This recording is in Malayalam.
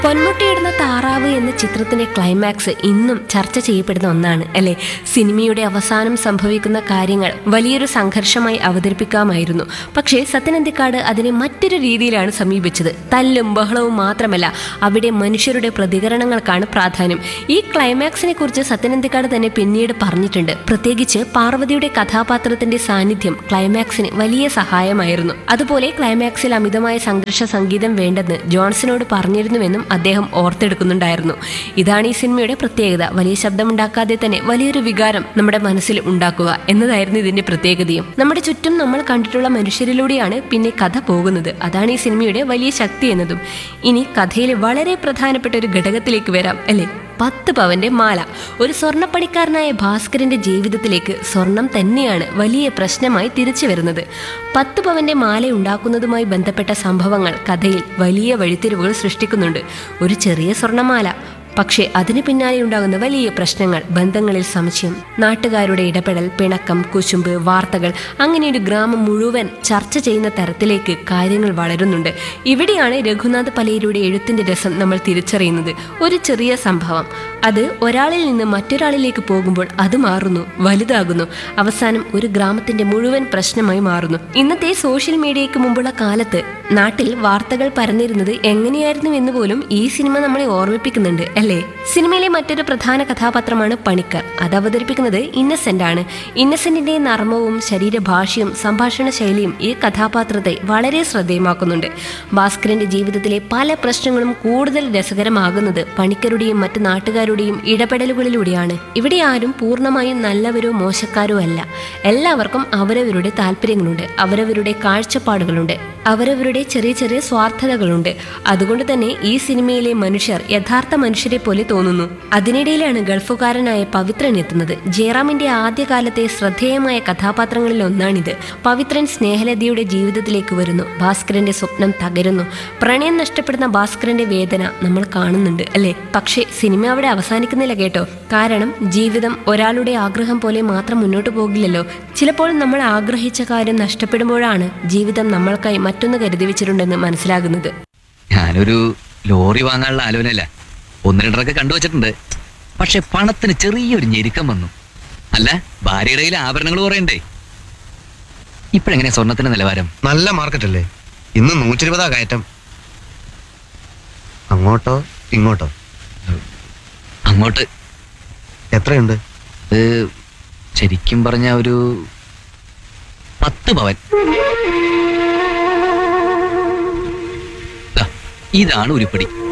പൊന്മുട്ടയിടുന്ന താറാവ് എന്ന ചിത്രത്തിന്റെ ക്ലൈമാക്സ് ഇന്നും ചർച്ച ചെയ്യപ്പെടുന്ന ഒന്നാണ് അല്ലെ സിനിമയുടെ അവസാനം സംഭവിക്കുന്ന കാര്യങ്ങൾ വലിയൊരു സംഘർഷമായി അവതരിപ്പിക്കാമായിരുന്നു പക്ഷേ സത്യനന്ദിക്കാട് അതിനെ മറ്റൊരു രീതിയിലാണ് സമീപിച്ചത് തല്ലും ബഹളവും മാത്രമല്ല അവിടെ മനുഷ്യരുടെ പ്രതികരണങ്ങൾക്കാണ് പ്രാധാന്യം ഈ ക്ലൈമാക്സിനെ കുറിച്ച് സത്യനന്ദിക്കാട് തന്നെ പിന്നീട് പറഞ്ഞിട്ടുണ്ട് പ്രത്യേകിച്ച് പാർവതിയുടെ കഥാപാത്രത്തിന്റെ സാന്നിധ്യം ക്ലൈമാക്സിന് വലിയ സഹായമായിരുന്നു അതുപോലെ ക്ലൈമാക്സിൽ അമിതമായ സംഘർഷ സംഗീതം വേണ്ടെന്ന് ജോൺസനോട് പറഞ്ഞിരുന്നുവെന്നും അദ്ദേഹം ഓർത്തെടുക്കുന്നുണ്ടായിരുന്നു ഇതാണ് ഈ സിനിമയുടെ പ്രത്യേകത വലിയ ശബ്ദമുണ്ടാക്കാതെ തന്നെ വലിയൊരു വികാരം നമ്മുടെ മനസ്സിൽ ഉണ്ടാക്കുക എന്നതായിരുന്നു ഇതിന്റെ പ്രത്യേകതയും നമ്മുടെ ചുറ്റും നമ്മൾ കണ്ടിട്ടുള്ള മനുഷ്യരിലൂടെയാണ് പിന്നെ കഥ പോകുന്നത് അതാണ് ഈ സിനിമയുടെ വലിയ ശക്തി എന്നതും ഇനി കഥയിലെ വളരെ പ്രധാനപ്പെട്ട ഒരു ഘടകത്തിലേക്ക് വരാം അല്ലേ പത്ത് പവന്റെ മാല ഒരു സ്വർണ്ണപ്പണിക്കാരനായ ഭാസ്കരന്റെ ജീവിതത്തിലേക്ക് സ്വർണം തന്നെയാണ് വലിയ പ്രശ്നമായി തിരിച്ചു വരുന്നത് പത്ത് പവന്റെ മാല ഉണ്ടാക്കുന്നതുമായി ബന്ധപ്പെട്ട സംഭവങ്ങൾ കഥയിൽ വലിയ വഴിത്തിരിവുകൾ സൃഷ്ടിക്കുന്നുണ്ട് ഒരു ചെറിയ സ്വർണ്ണമാല പക്ഷേ അതിന് പിന്നാലെ ഉണ്ടാകുന്ന വലിയ പ്രശ്നങ്ങൾ ബന്ധങ്ങളിൽ സംശയം നാട്ടുകാരുടെ ഇടപെടൽ പിണക്കം കുശുമ്പ് വാർത്തകൾ അങ്ങനെ ഒരു ഗ്രാമം മുഴുവൻ ചർച്ച ചെയ്യുന്ന തരത്തിലേക്ക് കാര്യങ്ങൾ വളരുന്നുണ്ട് ഇവിടെയാണ് രഘുനാഥ് പലേരിയുടെ എഴുത്തിന്റെ രസം നമ്മൾ തിരിച്ചറിയുന്നത് ഒരു ചെറിയ സംഭവം അത് ഒരാളിൽ നിന്ന് മറ്റൊരാളിലേക്ക് പോകുമ്പോൾ അത് മാറുന്നു വലുതാകുന്നു അവസാനം ഒരു ഗ്രാമത്തിന്റെ മുഴുവൻ പ്രശ്നമായി മാറുന്നു ഇന്നത്തെ സോഷ്യൽ മീഡിയയ്ക്ക് മുമ്പുള്ള കാലത്ത് നാട്ടിൽ വാർത്തകൾ പരന്നിരുന്നത് എങ്ങനെയായിരുന്നു എന്ന് പോലും ഈ സിനിമ നമ്മളെ ഓർമ്മിപ്പിക്കുന്നുണ്ട് അല്ലേ സിനിമയിലെ മറ്റൊരു പ്രധാന കഥാപാത്രമാണ് പണിക്കർ അത് അവതരിപ്പിക്കുന്നത് ഇന്നസെന്റ് ആണ് ഇന്നസെന്റിന്റെ നർമ്മവും ശരീരഭാഷയും സംഭാഷണ ശൈലിയും ഈ കഥാപാത്രത്തെ വളരെ ശ്രദ്ധേയമാക്കുന്നുണ്ട് ഭാസ്കരന്റെ ജീവിതത്തിലെ പല പ്രശ്നങ്ങളും കൂടുതൽ രസകരമാകുന്നത് പണിക്കരുടെയും മറ്റ് നാട്ടുകാരുടെയും ഇടപെടലുകളിലൂടെയാണ് ഇവിടെ ആരും പൂർണ്ണമായും നല്ലവരോ മോശക്കാരോ അല്ല എല്ലാവർക്കും അവരവരുടെ താല്പര്യങ്ങളുണ്ട് അവരവരുടെ കാഴ്ചപ്പാടുകളുണ്ട് അവരവരുടെ ചെറിയ ചെറിയ സ്വാർത്ഥതകളുണ്ട് അതുകൊണ്ട് തന്നെ ഈ സിനിമയിലെ മനുഷ്യർ യഥാർത്ഥ മനുഷ്യരെ പോലെ തോന്നുന്നു അതിനിടയിലാണ് ഗൾഫുകാരനായ പവിത്രൻ എത്തുന്നത് ജയറാമിന്റെ ആദ്യകാലത്തെ ശ്രദ്ധേയമായ കഥാപാത്രങ്ങളിൽ ഒന്നാണിത് പവിത്രൻ സ്നേഹലതയുടെ ജീവിതത്തിലേക്ക് വരുന്നു ഭാസ്കരന്റെ സ്വപ്നം തകരുന്നു പ്രണയം നഷ്ടപ്പെടുന്ന ഭാസ്കരന്റെ വേദന നമ്മൾ കാണുന്നുണ്ട് അല്ലേ പക്ഷേ സിനിമ അവിടെ അവസാനിക്കുന്നില്ല കേട്ടോ കാരണം ജീവിതം ഒരാളുടെ ആഗ്രഹം പോലെ മാത്രം മുന്നോട്ട് പോകില്ലല്ലോ ചിലപ്പോൾ നമ്മൾ ആഗ്രഹിച്ച കാര്യം നഷ്ടപ്പെടുമ്പോഴാണ് ജീവിതം നമ്മൾക്കായി മറ്റൊന്ന് കരുതി വെച്ചിട്ടുണ്ടെന്ന് മനസ്സിലാകുന്നത് ഞാനൊരു ലോറി വാങ്ങാനുള്ള ആലോചനയല്ല ഒന്ന് രണ്ടരൊക്കെ കണ്ടുവച്ചിട്ടുണ്ട് പക്ഷെ പണത്തിന് ചെറിയൊരു ഞെരുക്കം വന്നു അല്ല ഭാര്യയുടെ കയ്യിൽ ആഭരണങ്ങൾ കുറയണ്ടേ ഇപ്പോഴെങ്ങനെ സ്വർണത്തിന്റെ നിലവാരം നല്ല മാർക്കറ്റ് അല്ലേ ഇന്ന് നൂറ്റി ഇരുപതാ കയറ്റം അങ്ങോട്ടോ ഇങ്ങോട്ടോ അങ്ങോട്ട് എത്രയുണ്ട് അത് ശരിക്കും പറഞ്ഞ ഒരു പത്ത് പവൻ ദാ, ഇതാണ് ഉരുപ്പടി